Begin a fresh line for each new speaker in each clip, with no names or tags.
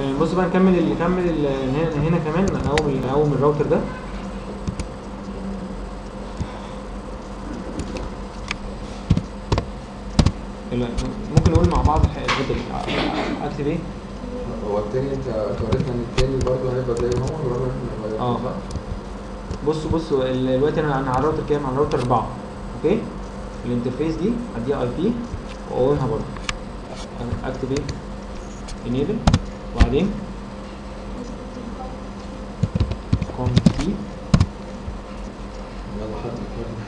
تمام بص بقى نكمل اللي نكمل ال- هنا هنا كمان نقوم نقوم الراوتر ده لا، ممكن نقول مع بعض الح- الحته دي اكتب ايه؟
هو التاني انت وريتنا ان التاني برضه هيبقى زي ما هو برضه احنا نغيره،
اه.
صح؟
بصوا بصوا ال- دلوقتي انا انا على الراوتر كام؟ على الراوتر 4 اوكي؟ الانترفيس دي هديها اي بي واقومها برضه اكتب ايه؟ انيبل وبعدين كونتي
يلا حد يتكلم.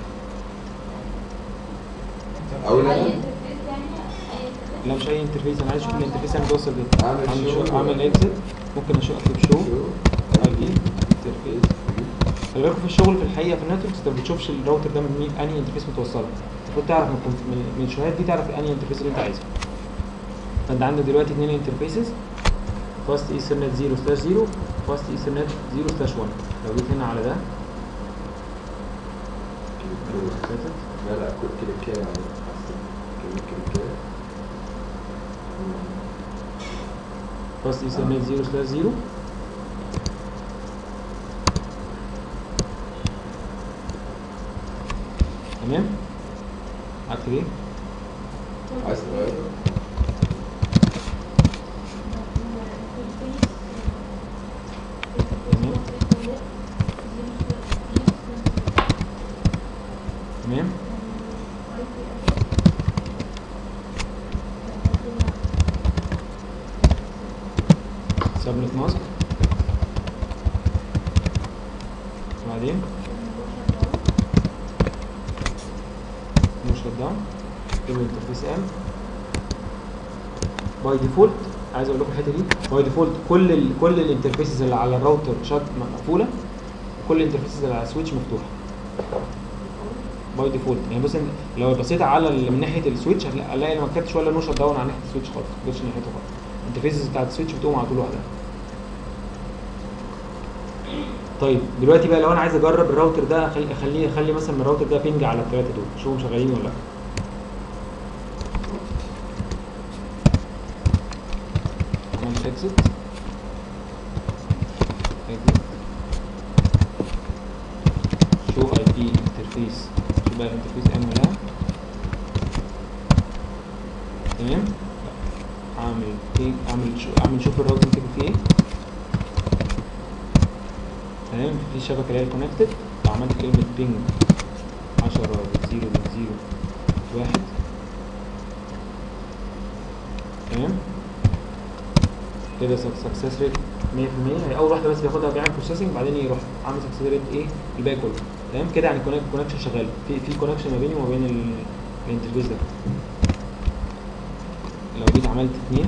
اول
اي
انا
انترفيس يعني اي انترفيس
لا مش اي انترفيس انا عايز اشوف الانترفيس انا بوصل بيه
اعمل
اعمل
شو
شو اعمل اكزit ممكن اشوف اكتب شو
شو
اي بي انترفيس خلي بالكم في الشغل في الحقيقه في النتوركس انت ما بتشوفش الراوتر ده من مين انهي انترفيس متوصله المفروض تعرف من الكونف- من من الشوهات دي تعرف انهي انترفيس اللي انت عايزه فانت عندك دلوقتي اثنين انترفيسز فاست ايثرنت 0 سلاش 0 فاست ايثرنت 0 سلاش 1 لو جيت هنا على ده
لا لا كل كليكايه يعني أحسن. كلمة كليكايه
فاست ايثرنت 0 سلاش 0 تمام اكتب ايه
عايز تغيره
تمام سبنت ماسك بعدين نو شت داون ايه الانترفيس ام باي ديفولت عايز اقول لكم الحته دي باي ديفولت كل ال كل الانترفيسز اللي على الراوتر شات مقفوله وكل الانترفيسز اللي على السويتش مفتوحه باي ديفولت يعني بص إن- لو بصيت على ال- من ناحيه السويتش هتلاقي هتلاقي ما كتبتش ولا نو شت داون على ناحيه السويتش خالص ما كتبتش ناحيته خالص الانترفيسز بتاعت السويتش بتقوم على طول لوحدها طيب دلوقتي بقى لو انا عايز اجرب الراوتر ده اخلي اخليه اخلي مثلا الراوتر ده بينج على الثلاثه دول شوفهم شغالين ولا لا كومنت اكزit اكزit شو اي بي انترفيس شو بقى الانترفيس ام ولا تمام اعمل ايه اعمل شو اعمل شوف الراوتر كده فيه ايه تمام في شبكه اللي هي الكونكتد لو عملت كلمه بينج 10 0 0 1 تمام كده سكسس ريت 100% هي اول واحده بس بياخدها بيعمل بروسيسنج بعدين يروح عامل سكسس ريت ايه الباقي كله تمام كده يعني الكونكشن شغال في في كونكشن ما بيني وما بين ال- الانترفيس ده لو جيت عملت اتنين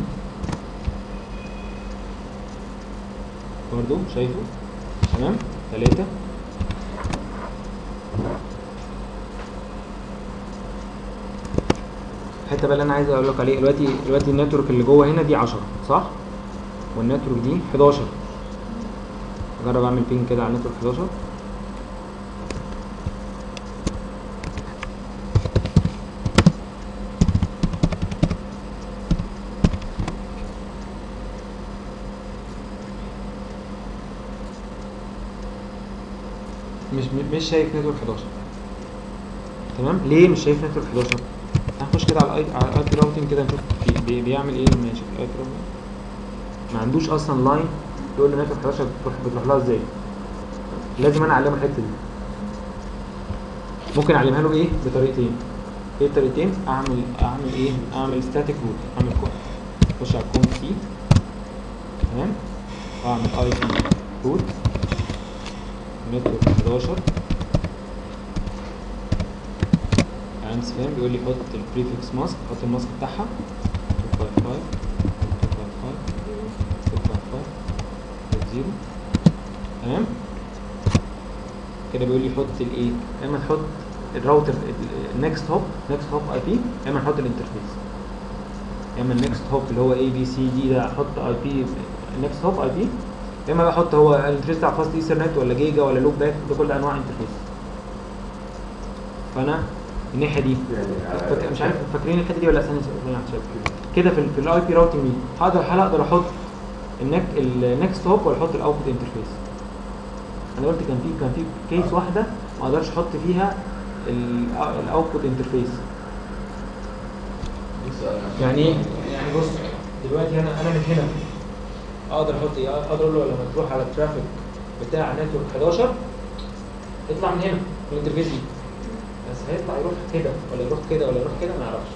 برضو شايفه تمام ثلاثة الحته بقى اللي انا عايز اقول لك عليه دلوقتي دلوقتي النتورك اللي جوه هنا دي 10 صح والنتورك دي 11 اجرب اعمل بينج كده على النتورك 11 مش مش شايف نتورك 11 تمام ليه مش شايف نتورك 11 هنخش كده على الاي على الاي بي راوتنج كده نشوف بي بي بيعمل ايه لما يشوف الاي بي راوتنج ما عندوش اصلا لاين يقول لي نتورك 11 بتروح بتروح لها ازاي لازم انا اعلمه الحته دي ممكن اعلمها له ايه بطريقتين ايه الطريقتين اعمل اعمل ايه اعمل ستاتيك روت اعمل كون اخش على الكون تي تمام واعمل اي بي روت نتورك 11 عامس فاهم بيقول لي حط البريفكس ماسك حط الماسك بتاعها 255 255 تمام كده بيقول لي حط الايه يا اما تحط الراوتر النكست هوب نكست هوب اي بي يا اما نحط الانترفيس يا اما النكست هوب اللي هو اي بي سي دي ده احط اي بي النكست هوب اي بي يا اما بحط هو الانترفيس بتاع فاست ايثرنت ولا جيجا ولا لوب باك ده كل انواع انترفيس فانا الناحيه دي
يعني
فاكر مش عارف فاكرين الحته دي ولا ثانيه ثانيه واحدة شباب. كده في ال في الاي بي راوتنج دي هقدر هل اقدر احط النك النكست هوب ولا احط الاوتبوت انترفيس انا قلت كان في كان في كيس واحده ما اقدرش احط فيها الاوتبوت انترفيس
بص أنا-
يعني ايه يعني بص دلوقتي انا انا من هنا اقدر احط ايه اقدر اقول له لما تروح على الترافيك بتاع نتورك 11 اطلع من هنا من الانترفيس دي بس هيطلع يروح كده ولا يروح كده ولا يروح كده ما يعرفش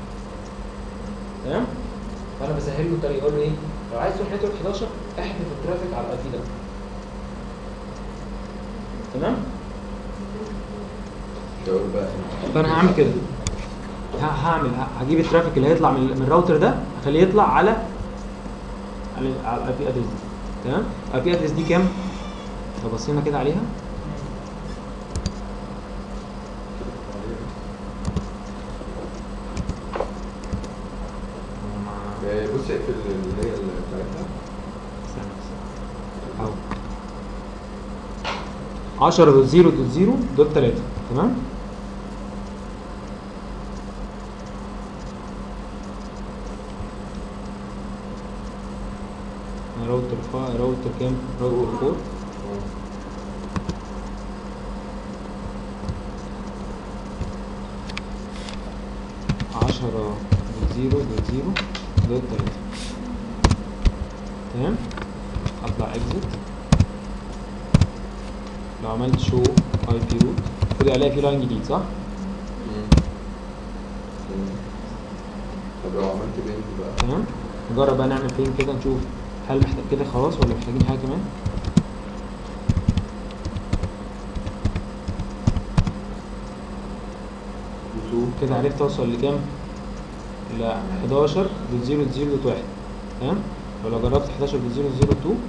تمام فانا بسهل له الطريق اقول له ايه لو عايز تروح نتورك 11 احذف الترافيك على الاي بي ده تمام
شاور بقى
فانا هعمل كده ه- هعمل ه- هجيب الترافيك اللي هيطلع من من الراوتر ده اخليه يطلع على على على الاي بي ادرس دي تمام الاي بي ادرس دي كام لو بصينا كده عليها
آه، بص اقفل اللي هي اللي بتاعتها
استنى بس. اهو 10 دوت 0 دوت 0 دوت 3 تمام راوتر فا راوتر كام راوتر 4 10 دوت 0 دوت 0 دوت 3 تمام اطلع اكزit لو عملت شو اي بي روت خدي الاقي في لاين جديد صح؟
طب لو عملت بينج بقى
تمام نجرب بقى نعمل فين كده نشوف هل محتاج كده خلاص ولا محتاجين حاجه كمان
وصول
كده عرفت اوصل لكام ل 11 دوت 0 دوت 0 دوت 1 تمام ولو جربت 11 دوت 0 دوت 0 دوت 2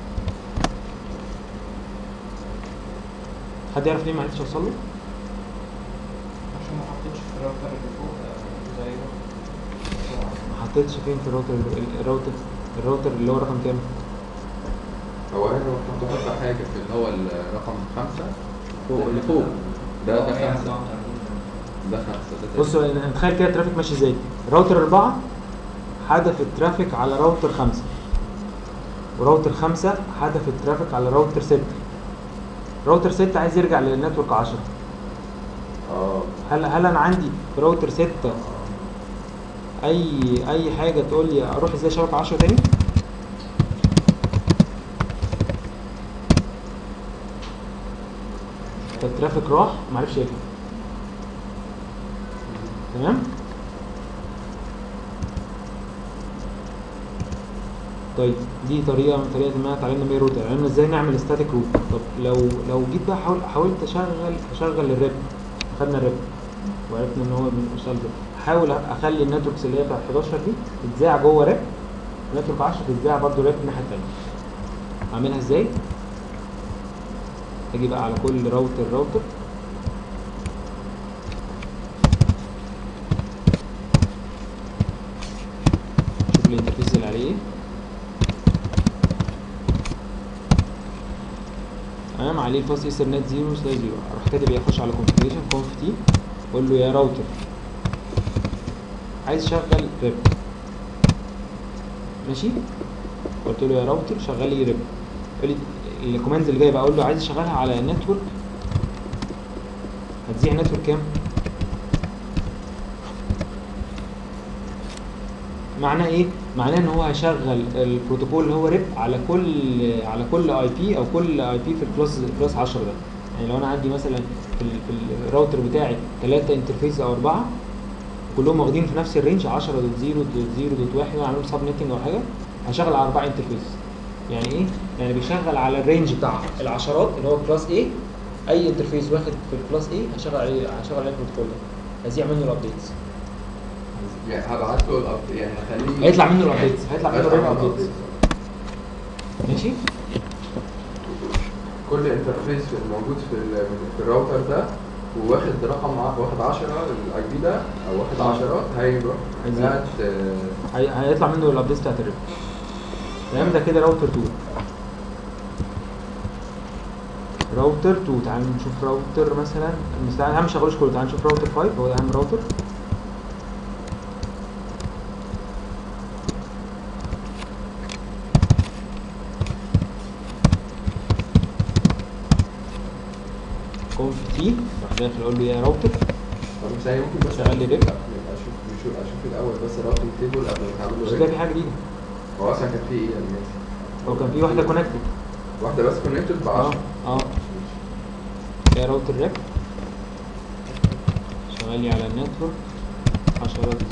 حد يعرف ليه ما عرفتش اوصل له
عشان ما حطيتش في الراوتر اللي فوق آه، زي ما
ما حطيتش فين في الراوتر الراوتر الراوتر اللي هو رقم كام
هو هنا المفروض تحط حاجة في اللي هو الرقم خمسة
فوق اللي فوق
ده
هو
ده
هي
خمسة
37.
ده خمسة ده
بصوا أنا- تخيل كده الترافيك ماشي ازاي راوتر أربعة حدف الترافيك على راوتر خمسة وراوتر خمسة حدف الترافيك على راوتر ستة راوتر ستة عايز يرجع للنتورك عشرة
اه
هل هل أنا عندي في راوتر ستة أي أي حاجة تقول لي أروح ازاي شبكة عشرة تاني؟ فالترافيك راح معرفش يرجع تمام طيب دي طريقه من طريقه ما اتعلمنا بيها روت علمنا ازاي نعمل ستاتيك روت طب لو لو جيت بقى حاول حاولت اشغل اشغل الريب خدنا الريب وعرفنا ان هو بيشتغل ريب احاول اخلي النتوركس اللي هي بتاعت 11 دي تتذاع جوه ريب نتورك 10 تتذاع برضه ريب الناحيه الثانيه اعملها ازاي اجي بقى على كل راوتر راوتر شوف الانترفيس اللي عليه ايه تمام عليه الفاست ايثرنت 0 سلاش 0 اروح كاتب ايه اخش على كونفيجريشن كونف تي اقول له يا راوتر عايز اشغل ريب ماشي قلت له يا راوتر شغل لي ريب يقول لي الكوماند اللي جاي بقى اقول له عايز اشغلها على نتورك هتذيع نتورك كام معناه ايه معناه ان هو هيشغل البروتوكول اللي هو ريب على كل على كل اي بي او كل اي بي في الكلاس كلاس 10 ده يعني لو انا عندي مثلا في, ال- في الراوتر بتاعي ثلاثة انترفيس او اربعه كلهم واخدين في نفس الرينج 10 دوت 0 دوت 0 دوت 1 وانا عامل سب نتنج او حاجه هشغل على اربعه انترفيس يعني ايه يعني بيشغل على الرينج بتاع العشرات اللي هو كلاس A اي انترفيس واخد في الكلاس A هشغل عليه هشغل عليه البروتوكول ده هذيع منه الابديتس
يعني هبعت له الأب يعني هخليه
هيطلع منه الابديتس هيطلع منه الريب ابديتس ماشي
كل انترفيس موجود في ال- في الراوتر ده وواخد رقم ع- واخد 10 الاي بي ده او واخد 10 هيروح
هيزيد.
بعت آه،
هي... هيطلع منه الابديتس بتاعت الريب تمام ده كده راوتر 2 راوتر 2 تعال نشوف راوتر مثلا مش تعال ما شغلوش كله تعال نشوف راوتر 5 هو ده اهم راوتر كونف تي راح داخل اقول له يا راوتر
طب ثانية ممكن بس
شغال لي ريب.
لا، يبقى اشوف نشوف اشوف الاول بس الراوتنج تيبل قبل ما تعمل
بس
له
ده
ريب.
في حاجه جديده
هو اصلا كان في ايه يعني ناسي.
هو كان في واحده كونكتد
واحدة بس كونكتد ب
اه
10
اه يا راوتر ريب شغال لي على النتورك 10 0 0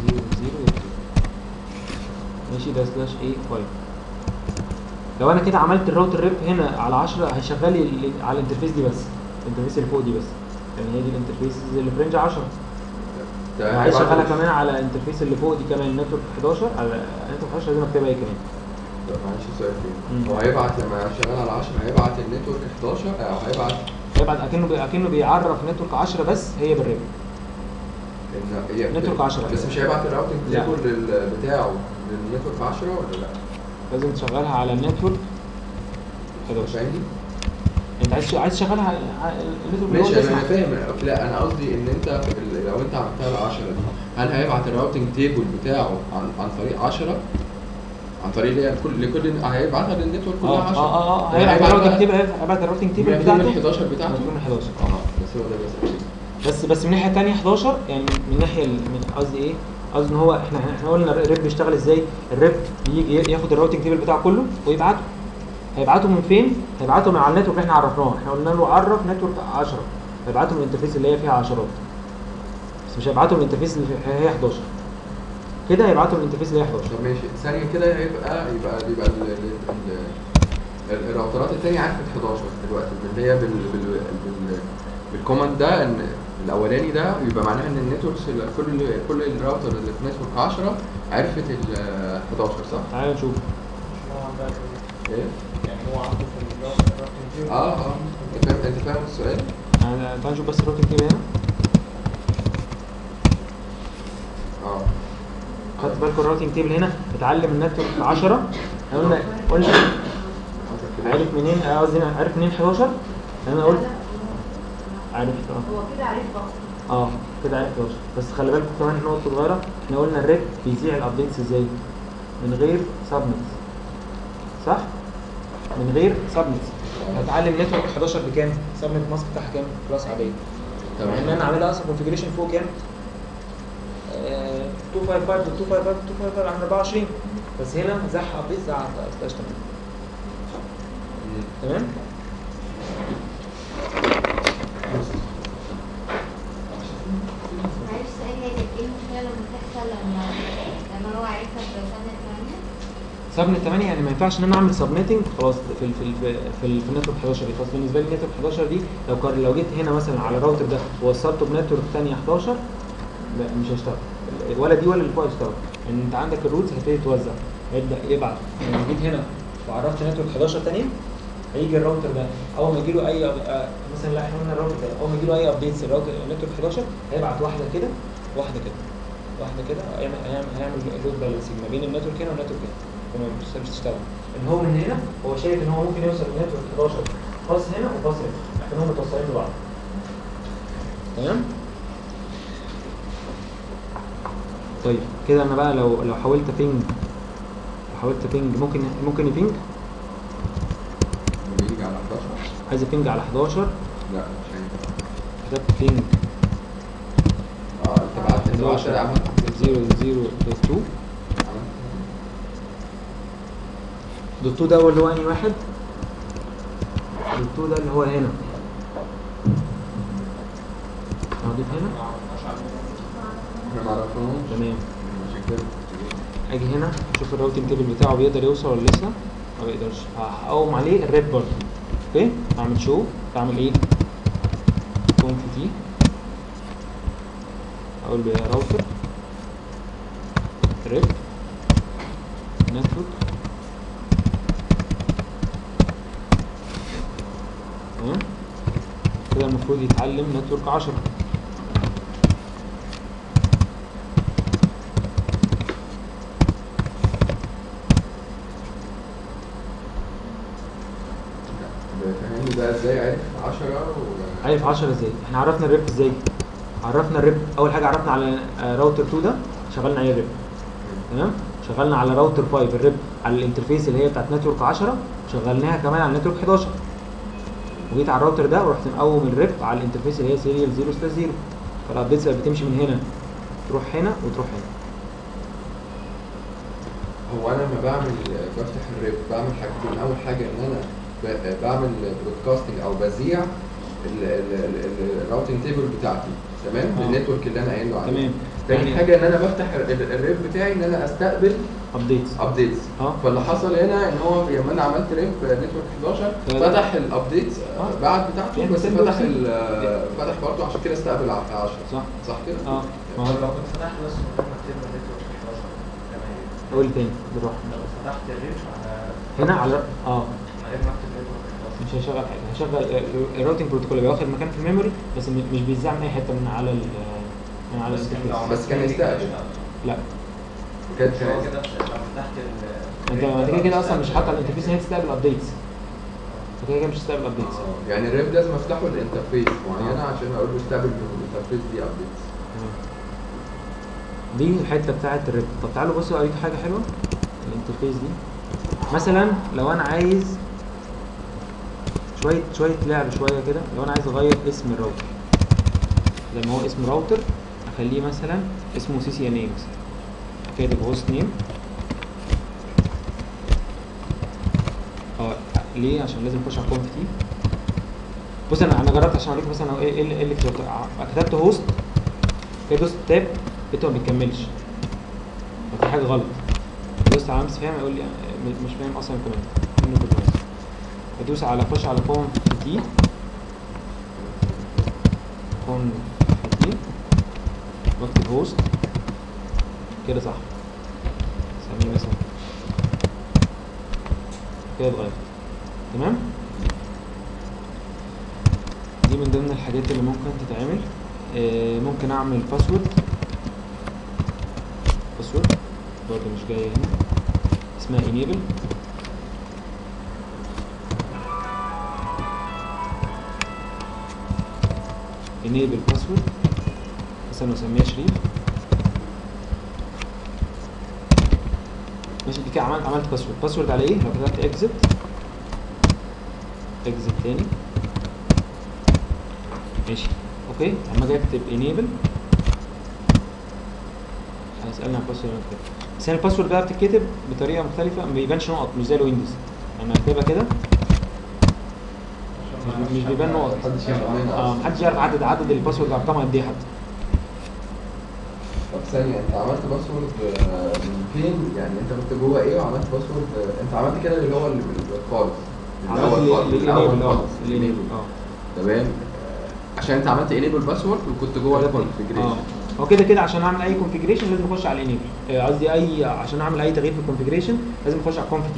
ماشي ده سلاش ايه 5 لو انا كده عملت الراوتر ريب هنا على 10 هيشغل لي ال- على الانترفيس دي بس الانترفيس اللي فوق دي بس يعني هي دي الانترفيس اللي في رينج 10
ده
عايز
هيبعت
اشغلها
له-
كمان على الانترفيس اللي فوق دي كمان نتورك 11 على نتورك 11 لازم اكتبها ايه كمان
طب معلش سؤال
مم.
تاني هو هيبعت لما شغال على 10 هيبعت النتورك 11 او هيبعت
هيبعت اكنه بي- اكنه بيعرف نتورك 10 بس هي بالريب
ان هي
نتورك 10.
بس مش هيبعت الراوتنج
لا.
تيبل لل- بتاعه للنتورك 10 ولا لا؟
لازم تشغلها على النتورك 11
فاهمني؟
انت عايز عايز تشغلها على على النتورك اللي هو
ماشي انا
بيسمع.
أنا فاهم لا انا قصدي ان انت في ال- لو انت عملتها ال 10 دي هل هيبعت الراوتنج تيبل بتاعه عن عن طريق 10 عن طريق اللي هي كل لكل هيبعتها للنتورك كلها
اه
10
اه اه اه
ولا
هيبعت
هيبعت
الراوتنج
بقى-
تيبل هيبعت الراوتنج تيبل
من
بتاعته
11 بتاعته
من 11
اه بس هو ده بس
بس بس من الناحيه الثانيه 11 يعني من ناحيه ال- من قصدي ايه؟ قصدي ان هو احنا احنا قلنا الريب بيشتغل ازاي؟ الريب بيجي ياخد الراوتنج تيبل بتاعه كله ويبعته هيبعته من فين؟ هيبعته من على النتورك اللي احنا عرفناه احنا قلنا له عرف نتورك 10 هيبعته من الانترفيس اللي هي فيها عشرات بس مش هيبعته من الانترفيس اللي فيها- هي 11 كده هيبعته من الانترفيس اللي هي 11
طب ماشي ثانية كده هيبقى يبقى يبقى ال- ال- ال- ال- الراوترات التانية عرفت 11 دلوقتي اللي هي بال بال بال بالكوماند ده ان الاولاني ده يبقى معناها ان النتوركس ال- كل كل الراوتر اللي في نتورك 10 عرفت ال 11 صح؟
تعالى نشوف
مش هو عندها كده.
ايه؟
يعني هو عنده في الراوتر تيبل.
اه اه انت فاهم انت فاهم السؤال؟
تعالى تعالى نشوف بس الراوتنج تيبل هنا
اه
خدت بالكم الراوتنج تيبل هنا اتعلم النتورك 10 احنا قلنا قلنا عرف منين آه، قصدي هنا عرف منين 11 انا قلت عرفت اه
هو كده عارف بقى
اه كده عرفت 11 بس خلي بالكم كمان نقطه صغيره احنا قلنا الريب بيذيع الابديتس ازاي من غير سبنتس صح من غير سبنتس هتعلم نتورك 11 بكام سبنت ماسك بتاعها كام كلاس عاديه مع ان انا عاملها اصلا كونفيجريشن فوق كام آه، 255 255 255 عن 24 بس هنا زح ابديت زع 16 تمام تمام
معلش سؤال هي كانت ايه المشكلة لما تحصل لما لما هو عرفها بسنة ثانية
سبنت 8 يعني ما ينفعش ان انا اعمل سبنيتنج خلاص في ال في ال في, ال في النتورك 11 دي خلاص بالنسبه لي النتورك 11 دي لو كان لو جيت هنا مثلا على الراوتر ده ووصلته بنتورك ثانيه 11 لا مش هيشتغل ولا دي ولا اللي فوق هيشتغل لان انت عندك الروتس هتبتدي توزع هيبدا يبعت لما جيت هنا وعرفت نتورك 11 ثانيه هيجي الراوتر ده اول ما يجي له اي أب- آه، مثلا لا احنا قلنا الراوتر ده اول ما يجي له اي ابديتس الراوتر النتورك 11 هيبعت واحده كده واحده كده واحده كده هيعمل هيعمل هيعمل لود بالانسنج ما بين النتورك هنا والنتورك هنا وما مش تشتغل ان هو من هنا هو شايف ان هو ممكن يوصل للنتورك 11 باص هنا وباص هنا لكن هم متوصلين ببعض تمام طيب كده انا بقى لو لو حاولت بينج لو حاولت بينج ممكن ممكن يبينج
بيجي على 11
عايز بينج على 11
لا مش هينفع
كتبت بينج
اه انت بعت انت بعت عملت
0 0 دوت 2 دوت 2 ده هو اللي هو انهي واحد دوت 2 ده اللي هو هنا اضيف هنا
ما عرفناش على الموضوع.
احنا ما عرفناهمش
تمام
عشان كده
اجي هنا اشوف الراوتنج تيبل بتاعه بيقدر يوصل ولا لسه ما بيقدرش هقوم عليه الريد برضه اوكي اعمل شو اعمل ايه كونف تي اقول له يا راوتر ريب نتورك تمام كده المفروض يتعلم نتورك 10
فاهمني بقى ازاي عرف 10 و
عارف 10 ازاي احنا عرفنا الريب ازاي عرفنا الريب اول حاجه عرفنا على آه، راوتر 2 ده شغلنا عليه الريب تمام شغلنا على راوتر 5 الريب على الانترفيس اللي هي بتاعت نتورك 10 شغلناها كمان على نتورك 11 وجيت على الراوتر ده ورحت مقوم الريب على الانترفيس اللي هي سيريال 0 سلاش 0 فالابديتس بقت بتمشي من هنا تروح هنا وتروح هنا
هو انا لما بعمل بفتح الريب بعمل حاجتين اول حاجه ان انا ب- بعمل برودكاستنج او بذيع ال- ال- ال- ال- الراوتنج تيبل بتاعتي تمام
آه.
بالنتورك اللي انا قايل له عليه
تمام
تاني
يعني-
حاجه ان انا بفتح ال- ال- الريب بتاعي ان انا استقبل
ابديتس
ابديتس
اه
فاللي حصل هنا ان هو لما انا عملت ريب نتورك 11
ده-
فتح الابديتس
آه.
بعد بتاعته
يعني
بس
سند
فتح
وسند.
ال- فتح برضه عشان كده استقبل على 10
صح
صح كده؟
اه ما
طب
هو
لو كنت فتحت بس من غير ما تبقى نتورك 11 تمام
قول تاني بالراحه
لو فتحت الريش على
هنا على اه
من غير ما اكتب نتورك 11
مش هيشغل حاجه هيشغل الراوتنج بروتوكول يبقى واخد مكان في الميموري بس م- مش بيذاع من اي حته من على ال من على
بس كان لو
الانترفيس
بس كان يستقبل.
لا
كان
مش هو كده لو فتحت ال
انت انت كده كده اصلا مش حاطط على الانترفيس ان هي تستقبل ابديتس انت كده كده مش هتستقبل ابديتس
آه، يعني الريب لازم افتحه الانترفيس معينه عشان اقول له استقبل من الانترفيس دي ابديتس
دي الحته بتاعه الريب طب تعالوا بصوا اوريكم حاجه حلوه الانترفيس دي مثلا لو انا عايز شويه شويه لعب شويه كده لو انا عايز اغير اسم الراوتر زي ما هو اسم راوتر اخليه مثلا اسمه سي سي ان اي مثلا كاتب هوست نيم اه ليه عشان لازم اخش على كونف تي بص انا انا جربت عشان اوريك مثلا هو ايه ايه اللي- إيه اللي كتبته ع- كتبت هوست كده دوست تاب لقيته ما بيكملش ففي حاجه غلط دوست على امس فاهم يقول لي آه، م- مش فاهم اصلا الكومنت منه كنت بس ادوس على اخش على كونف تي كونف تي واكتب هوست كده صح سميه مثلا كده اتغير تمام دي من ضمن الحاجات اللي ممكن تتعمل آه، ممكن اعمل باسورد باسورد برضه مش جايه هنا اسمها enable enable password مثلا اسميها شريف ماشي دي كده عملت عملت باسورد باسورد على ايه لو كتبت اكزت اكزت تاني ماشي اوكي اما اجي اكتب enable هيسالني عن الباسورد اللي انا كتبته بس هنا الباسورد بقى بتتكتب بطريقه مختلفه ما بيبانش نقط مش زي الويندوز انا اكتبها كده مش- مش بيبان نقط
محدش يعرف منها
اه
أصلاً.
محدش يعرف عدد عدد الباسورد ارقامها قد ايه حتى
طب ثانية انت عملت باسورد آه، من فين؟ يعني انت كنت جوه ايه وعملت باسورد آه، انت عملت كده اللي هو اللي بال- خالص
عملت
الأول خالص، الأول
الانيبل اه
خالص،
الانيبل
الانيبل
اه
تمام آه، عشان انت عملت انيبل باسورد وكنت جوه
اه
الكونفجريشن
هو كده كده عشان اعمل اي كونفيجريشن لازم اخش على الانيبل آه، قصدي اي عشان اعمل اي تغيير في الكونفيجريشن لازم اخش على الكونف تي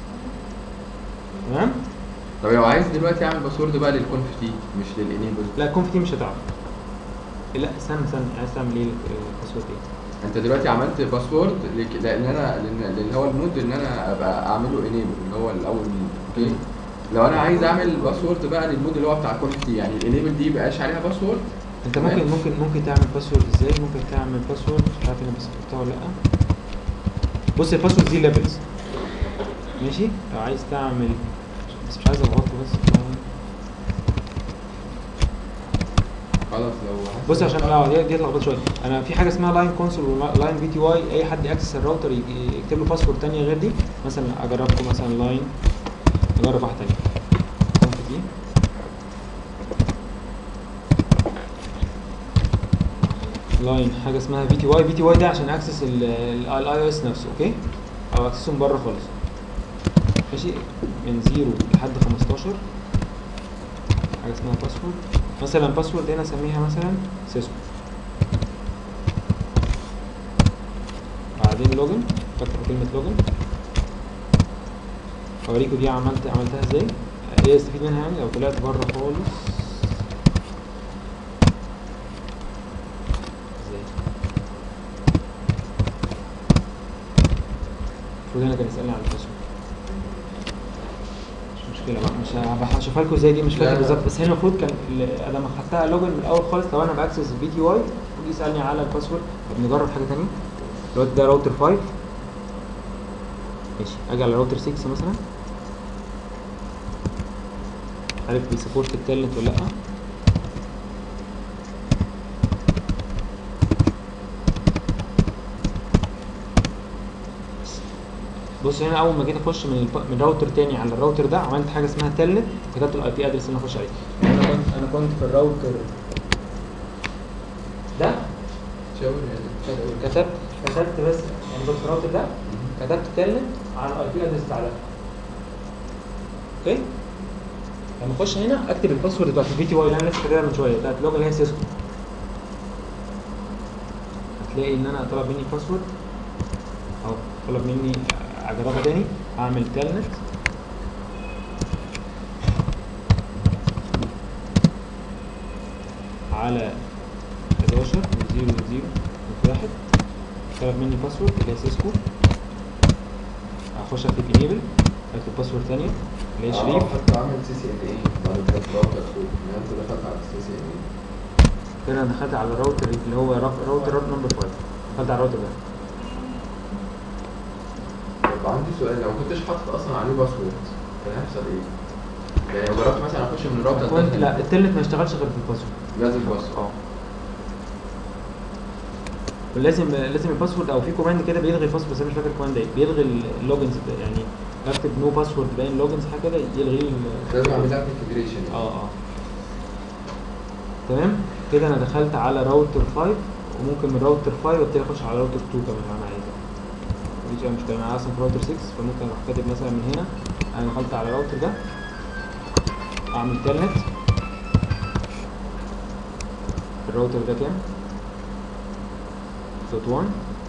تمام
طب لو عايز دلوقتي اعمل باسورد بقى للكونف تي مش للانيبل
لا الكونف تي مش هتعرف لا استنى استنى عايز تعمل ايه الباسورد ايه
انت دلوقتي عملت باسورد لك- لان انا لان اللي هو المود ان انا ابقى اعمله انيبل اللي هو الاول مود اوكي لو انا عايز اعمل باسورد بقى للمود اللي هو بتاع الكونف تي يعني الانيبل دي يبقاش عليها باسورد
انت
تمام.
ممكن ممكن ممكن تعمل باسورد ازاي ممكن تعمل باسورد مش عارف انا بس كتبتها ولا لا بص الباسورد دي ليفلز ماشي لو عايز تعمل بس مش عايز اضغطه بس
خلاص لو عايز-
بص عشان لا دي دي اتلخبطت شويه انا في حاجه اسمها لاين كونسول ولاين في تي واي اي حد ياكسس الراوتر يجي- يكتب له باسورد ثانيه غير دي مثلا اجربكم مثلا لاين اجرب واحده ثانيه كونف دي لاين حاجه اسمها في تي واي في تي واي ده عشان اكسس الاي او اس نفسه اوكي او اكسسه من بره خالص ماشي من 0 لحد 15 حاجه اسمها باسورد مثلا باسورد هنا اسميها مثلا سيسكو بعدين لوجن بكتب كلمه لوجن اوريكم دي عملت عملتها ازاي ايه استفيد منها يعني لو طلعت بره خالص ازاي المفروض هنا كان يسالني على الباسورد مش مشكله بقى مش ه- هشوفها لكم ازاي دي مش
لا،
فاكر
لا.
بالظبط بس هنا المفروض كان ال- انا لما خدتها لوجن من الاول خالص لو انا باكسس الفي تي واي يجي يسالني على الباسورد طب نجرب حاجه ثانيه دلوقتي ده راوتر 5 ماشي اجي على راوتر 6 مثلا عارف بيسبورت التالنت ولا لا بص هنا اول ما جيت اخش من الب... من راوتر تاني على الراوتر ده عملت حاجه اسمها تلنت كتبت الاي بي ادرس اللي انا اخش عليه يعني انا كنت انا كنت في الراوتر ده
شاور يعني
كتبت كتبت بس يعني كنت في الراوتر ده كتبت تلنت على الاي بي ادرس بتاع ده اوكي لما اخش هنا اكتب الباسورد بتاعت الفي تي واي اللي انا لسه كاتبها من شويه بتاعت اللغه اللي هي سيسكو هتلاقي ان انا طلب مني باسورد اهو طلب مني اجربها تاني اعمل تلنت على 11 0 0 1 طلب مني باسورد اللي هي سيسكو اخش اكتب انيبل اكتب باسورد ثانيه اللي هي شريف
حتى عامل سي سي ان اي بعد كده راوتر كود يعني انت دخلت على السي سي ان اي
كده انا دخلت على الراوتر اللي هو را- راوتر نمبر 5 دخلت على الراوتر ده
طب عندي سؤال لو ما كنتش حاطط اصلا عليه باسورد كان هيحصل ايه؟ يعني لو جربت مثلا اخش من الراوتر
كنت لا التلت ما اشتغلش غير في الباسورد
لازم باسورد
اه ولازم لازم الباسورد او في كوماند كده بيلغي الباسورد بس انا مش فاكر الكوماند ايه بيلغي اللوجنز يعني بكتب نو باسورد باين لوجنز حاجه كده يلغي لي ال-
لازم اعمل لها كونفجريشن
اه اه تمام كده انا دخلت على راوتر 5 وممكن من راوتر 5 ابتدي اخش على راوتر 2 كمان لو انا عايز مفيش اي مشكله انا اصلا في راوتر 6 فممكن اروح كاتب مثلا من هنا انا دخلت على الراوتر ده اعمل تلنت الراوتر ده كام؟ دوت 1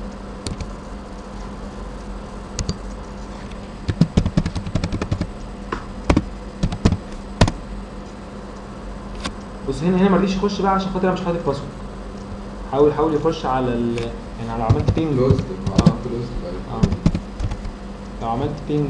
بص هنا هنا ما رضيش يخش بقى عشان خاطر انا مش حاطط باسورد حاول حاول يخش على ال يعني لو عملت بينج
كلوزد
اه
كلوزد
اه لو عملت بينج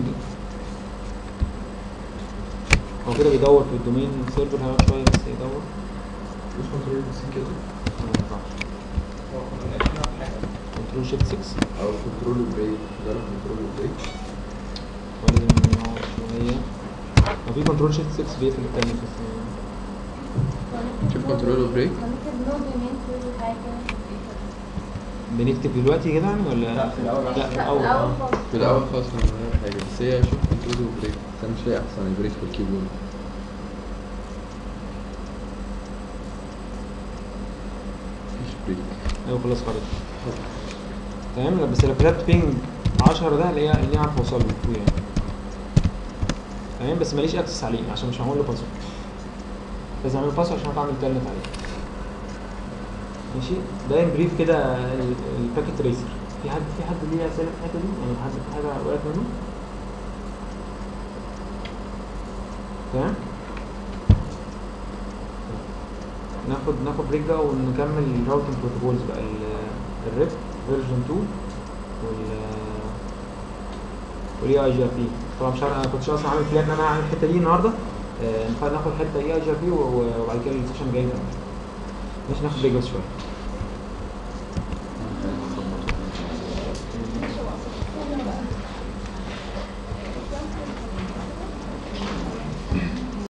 هو كده بيدور في الدومين سيرفر هيقعد شويه بس يدور
مش كنترول سي كده
ما ينفعش
هو كنا ناقشين في حاجه
كنترول شيفت 6
او كنترول بريك جرب كنترول بريك
ولازم نقعد شويه هو في كنترول شيفت 6 بيقفل التاني بس
شوف كنترول بريك
ممكن نو دومين كل حاجة
بنكتب دلوقتي كده يعني ولا
لا، في الأول
لا في الاول
الأول
اه
خالص.
في الاول خالص من غير حاجه بس هي شوف كنترول بريك بس انا مش لاقي احسن البريك في الكيبورد مفيش بريك
ايوه خلاص خرج تمام لا، بس لو كتبت بينج 10 ده اللي هي اللي عارف اوصل له فوق يعني تمام بس ماليش اكسس عليه عشان مش معمول له باسورد لازم اعمل باسورد عشان اعرف اعمل تالنت عليه ماشي ده بريف كده ال- الباكيت ريسر في حد في حد ليه اسئله في الحته دي يعني حد في حاجه وقعت منه تمام ناخد ناخد بريك بقى ونكمل الراوتنج بروتوكولز بقى الريب فيرجن 2 وال والاي اي جي ار بي طبعا مش عارف انا كنتش اصلا عامل بلان ان انا اعمل الحته دي النهارده آه، ناخد ناخد حته اي اي جي ار بي وبعد كده السيشن الجاي نكمل. ماشي ناخد بريك بس شويه